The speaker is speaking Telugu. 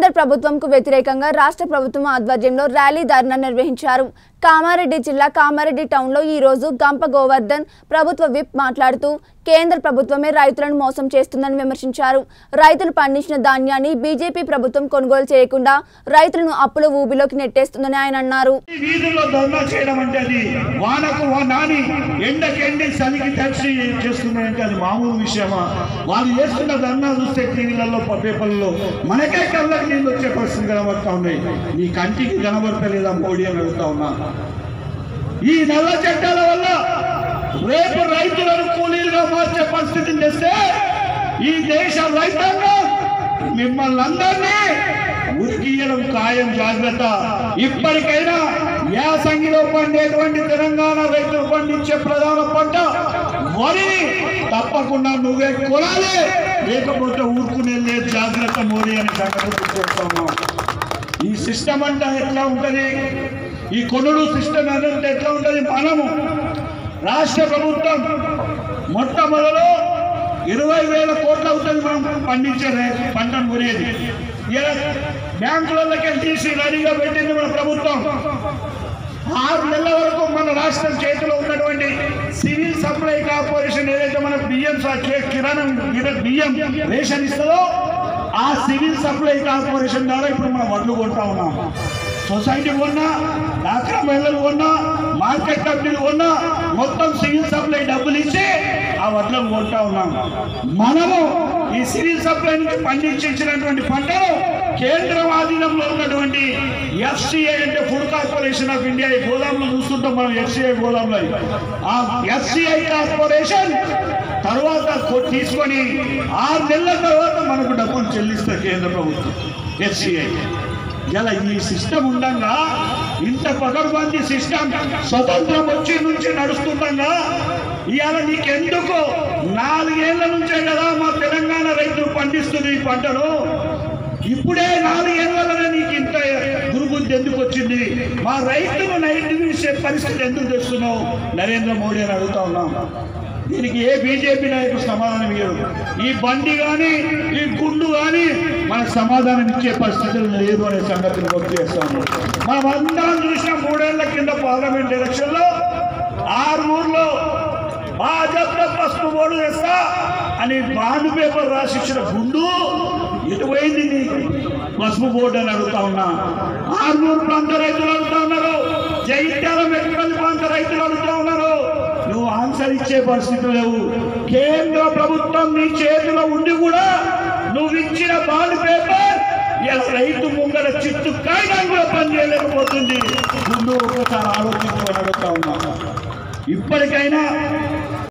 కేంద్ర ప్రభుత్వంకు వ్యతిరేకంగా రాష్ట్ర ప్రభుత్వం ఆధ్వర్యంలో ర్యాలీ ధర్నా నిర్వహించారు కామారెడ్డి జిల్లా కామారెడ్డి టౌన్లో ఈ రోజు గంప గోవర్ధన్ ప్రభుత్వ విప్ మాట్లాడుతూ కేంద్ర ప్రభుత్వమే రైతులను మోసం చేస్తుందని విమర్శించారు రైతులు పండించిన ధాన్యాన్ని బీజేపీ ప్రభుత్వం కొనుగోలు చేయకుండా రైతులను అప్పుల ఊబిలోకి నెట్టేస్తుందని ఆయన అన్నారు ఈ వీధుల్లో ధర్నా చేయడం అంటే అది వానకు వా- నాని ఎండకెండి చలికి తడిచి చేస్తున్నాయంటే అది మామూలు విషయమా వాళ్ళు చేస్తున్న ధర్నా చూస్తే టీవీలలో పేపర్లలో మనకే కళ్ళకి నీళ్ళు వచ్చే పరిస్థితి కనబడతా ఉన్నాయి నీ కంటికి కనబడతలేదా మోడీ అని అడుగుతా ఉన్నా ఈ నల్ల చట్టాల వల్ల రేపు రైతులను కూలీలుగా మార్చే పరిస్థితిని తెస్తే ఈ దేశ రైతాంగం మిమ్మల్ని అందరినీ ఉరికియడం ఖాయం జాగ్రత్త ఇప్పటికైనా యాసంగిలో పండేటువంటి తెలంగాణ రైతులు పండించే ప్రధాన పంట వరిని తప్పకుండా నువ్వే కొనాలి లేకపోతే ఊరుకునే లేదు జాగ్రత్త మోడీ అని సంగతి గుర్తొస్తున్నాం ఈ సిస్టమ్ అంటే ఎట్లా ఉంటది ఈ కొనుడు సిస్టమ్ అంటే ఎట్లా ఉంటది మనము రాష్ట్ర ప్రభుత్వం మొట్టమొదలు ఇరవై వేల కోట్లు అవుతుంది మనం పండించే రే- పంటను కొనేది ఇలా బ్యాంకులకి తీసి రెడీగా పెట్టింది మన ప్రభుత్వం ఆరు నెలల వరకు మన రాష్ట్రం చేతిలో ఉన్నటువంటి సివిల్ సప్లై కార్పొరేషన్ ఏదైతే మన బియ్యం స- కి- కిరాణం కిర- బియ్యం రేషన్ ఇస్తుందో ఆ సివిల్ సప్లై కార్పొరేషన్ ద్వారా ఇప్పుడు మనం వడ్లు కొంటా ఉన్నాం సొసైటీ కొన్నా డాక్రా మహిళలు కొన్నా మార్కెట్ కంపెనీలు కొన్నా మొత్తం సివిల్ సప్లై డబ్బులు ఇచ్చి ఆ వడ్లను కొంటా ఉన్నాం మనము ఈ సివిల్ సప్లై నుంచి పండించినటువంటి పంటను కేంద్రం ఆధీనంలో ఉన్నటువంటి ఎఫ్సిఐ అంటే ఫుడ్ కార్పొరేషన్ ఆఫ్ ఇండియా ఈ గోదాంలో చూస్తుంటాం మనం ఎఫ్సిఐ గోదాంలో ఆ ఎఫ్సిఐ కార్పొరేషన్ తర్వాత కొ- తీసుకొని ఆరు నెలల తర్వాత మనకు డబ్బులు చెల్లిస్తారు కేంద్ర ప్రభుత్వం ఎఫ్సిఐ ఇలా ఈ సిస్టమ్ ఉండగా ఇంత పకడ్బందీ సిస్టమ్ స్వతంత్రం వచ్చి నుంచి నడుస్తుండగా ఇవాళ నీకెందుకు నాలుగేళ్ల నుంచే కదా మా తెలంగాణ రైతులు పండిస్తుంది ఈ పంటను ఇప్పుడే నాలుగేళ్లలోనే నీకు ఇంత దుర్బుద్ధి ఎందుకు వచ్చింది మా రైతులు నైట్ విషయ పరిస్థితి ఎందుకు తెస్తున్నావు నరేంద్ర మోడీ అని అడుగుతా ఉన్నాం దీనికి ఏ బీజేపీ నాయకుడు సమాధానం ఇవ్వరు ఈ బండి కానీ ఈ గుండు కానీ మనకు సమాధానం ఇచ్చే పరిస్థితులు లేదు అనే సంగతిని గుర్తు చేస్తాము మనం అందరం చూసిన మూడేళ్ల కింద పార్లమెంట్ ఎలక్షన్లో ఆరుమూరులో భాజపా పసుపు ఓటు చేస్తా అని బాండ్ పేపర్ రాసిచ్చిన గుండు ఎటువైంది నీకు పసుపు బోర్డు అని అడుగుతా ఉన్నా ఆరుమూరు ప్రాంత రైతులు అడుగుతా ఉన్నారు జగిత్యాల మెట్పల్లి ప్రాంత రైతులు అడుగుతా ఉన్నారు నువ్వు ఆన్సర్ ఇచ్చే పరిస్థితి లేవు కేంద్ర ప్రభుత్వం నీ చేతిలో ఉండి కూడా నువ్వు ఇచ్చిన బాండ్ పేపర్ ఇలా రైతు ముంగల చిత్తు కాయడం కూడా పని చేయలేకపోతుంది ముందు ఒకసారి ఆలోచించమని అడుగుతా ఉన్నా ఇప్పటికైనా